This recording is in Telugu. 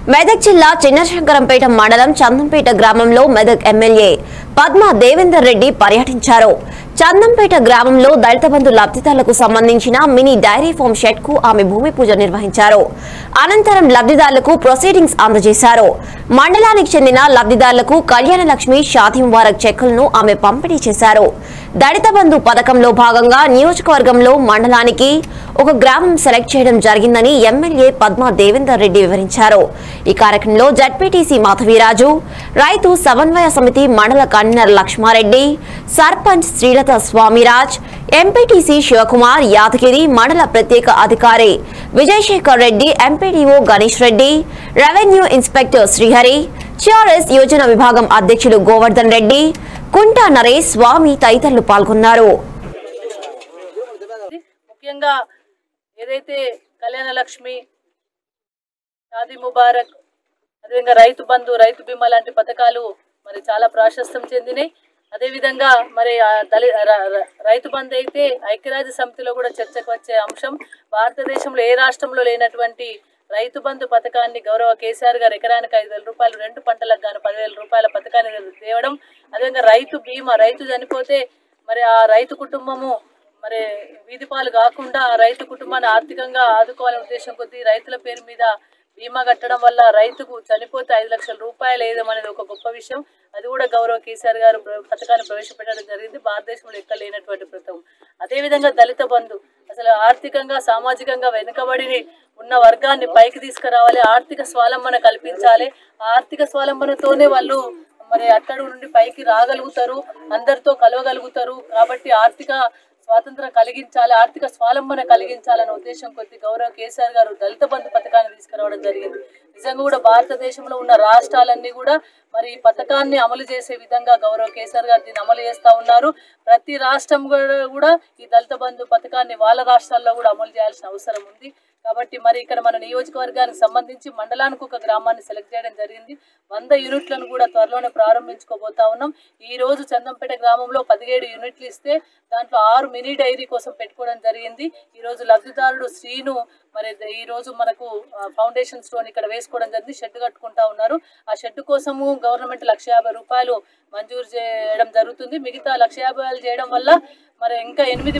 మెదక్ జిల్లా చిన్నశంకరంపేట మండలం చందంపేట గ్రామంలో మెదక్ ఎమ్మెల్యే పద్మా దేవేందర్ రెడ్డి పర్యటించారు చందంపేట గ్రామంలో దళిత బంధు లబ్ధిదారులకు సంబంధించిన మినీ డైరీ ఫామ్ షెడ్ కు ఆమె భూమి పూజ నిర్వహించారు అనంతరం లబ్ధిదారులకు ప్రొసీడింగ్స్ అందజేశారు మండలానికి చెందిన లబ్ధిదారులకు కళ్యాణ లక్ష్మి షాదీ ముబారక్ చెక్కులను ఆమె పంపిణీ చేశారు దళిత బంధు పథకంలో భాగంగా నియోజకవర్గంలో మండలానికి ఒక గ్రామం సెలెక్ట్ చేయడం జరిగిందని ఎమ్మెల్యే పద్మా దేవేందర్ రెడ్డి వివరించారు ఈ కార్యక్రమంలో జడ్పీటీసీ మాధవీరాజు రైతు సమన్వయ సమితి మండల కన్వీనర్ లక్ష్మారెడ్డి సర్పంచ్ శ్రీలత స్వామిరాజ్ ఎంపీటీసీ శివకుమార్ యాదగిరి మండల ప్రత్యేక అధికారి Vijayashekar Reddy MPDO Ganesh Reddy revenue inspector Srihari TRS యోజన విభాగం అధ్యక్షులు గోవర్ధన్ రెడ్డి కుంటా నరేష్ స్వామి తదితరులు పాల్గొన్నారు ముఖ్యంగా ఏదైతే కళ్యాణ లక్ష్మి షాదీ ముబారక్ అదేవిధంగా రైతు బంధు రైతు బీమా లాంటి పథకాలు మరి చాలా ప్రాశస్త్యం చెందినాయి అదేవిధంగా మరి ఆ దళి ర- ర- రైతు బంధు అయితే ఐక్యరాజ్య సమితిలో కూడా చర్చకు వచ్చే అంశం భారతదేశంలో ఏ రాష్ట్రంలో లేనటువంటి రైతు బంధు పథకాన్ని గౌరవ కేసీఆర్ గారు ఎకరానికి ఐదు వేల రూపాయలు రెండు పంటలకు గాను పదివేల రూపాయల పథకాన్ని తేవడం అదేవిధంగా రైతు బీమా రైతు చనిపోతే మరి ఆ రైతు కుటుంబము మరి వీధి పాలు కాకుండా ఆ రైతు కుటుంబాన్ని ఆర్థికంగా ఆదుకోవాలనే ఉద్దేశం కొద్దీ రైతుల పేరు మీద బీమా కట్టడం వల్ల రైతుకు చనిపోతే ఐదు లక్షల రూపాయలు వేయడం అనేది ఒక గొప్ప విషయం అది కూడా గౌరవ కేసీఆర్ గారు ప్ర- పథకాన్ని ప్రవేశపెట్టడం జరిగింది భారతదేశంలో ఎక్కడ లేనటువంటి పథకం అదేవిధంగా దళిత బంధు అసలు ఆర్థికంగా సామాజికంగా వెనుకబడి ఉన్న వర్గాన్ని పైకి తీసుకురావాలి ఆర్థిక స్వాలంబన కల్పించాలి ఆ ఆర్థిక స్వాలంబనతోనే వాళ్ళు మరి అట్టడుగు నుండి పైకి రాగలుగుతారు అందరితో కలవగలుగుతారు కాబట్టి ఆర్థిక స్వాతంత్రం కలిగించాలి ఆర్థిక స్వాలంబన కలిగించాలనే ఉద్దేశం కొద్ది గౌరవ కేసీఆర్ గారు దళిత బంధు పథకాన్ని తీసుకురావడం జరిగింది నిజంగా కూడా భారతదేశంలో ఉన్న రాష్ట్రాలన్నీ కూడా మరి ఈ పథకాన్ని అమలు చేసే విధంగా గౌరవ కేసీఆర్ గారు దీన్ని అమలు చేస్తా ఉన్నారు ప్రతి రాష్ట్రం కూడా కూడా ఈ దళిత బంధు పథకాన్ని వాళ్ళ రాష్ట్రాల్లో కూడా అమలు చేయాల్సిన అవసరం ఉంది కాబట్టి మరి ఇక్కడ మన నియోజకవర్గానికి సంబంధించి మండలానికి ఒక గ్రామాన్ని సెలెక్ట్ చేయడం జరిగింది వంద యూనిట్లను కూడా త్వరలోనే ప్రారంభించుకోబోతా ఉన్నాం ఈ రోజు చందంపేట గ్రామంలో పదిహేడు యూనిట్లు ఇస్తే దాంట్లో ఆరు మినీ డైరీ కోసం పెట్టుకోవడం జరిగింది ఈ రోజు లబ్ధిదారుడు శ్రీను మరి ద- ఈ రోజు మనకు ఆ, ఫౌండేషన్ స్టోన్ ఇక్కడ వేసుకోవడం జరిగింది షెడ్ కట్టుకుంటా ఉన్నారు ఆ షెడ్ కోసము గవర్నమెంట్ లక్ష యాభై రూపాయలు మంజూరు చేయడం జరుగుతుంది మిగతా లక్ష యాభై వేలు చేయడం వల్ల మరి ఇంకా ఎనిమిది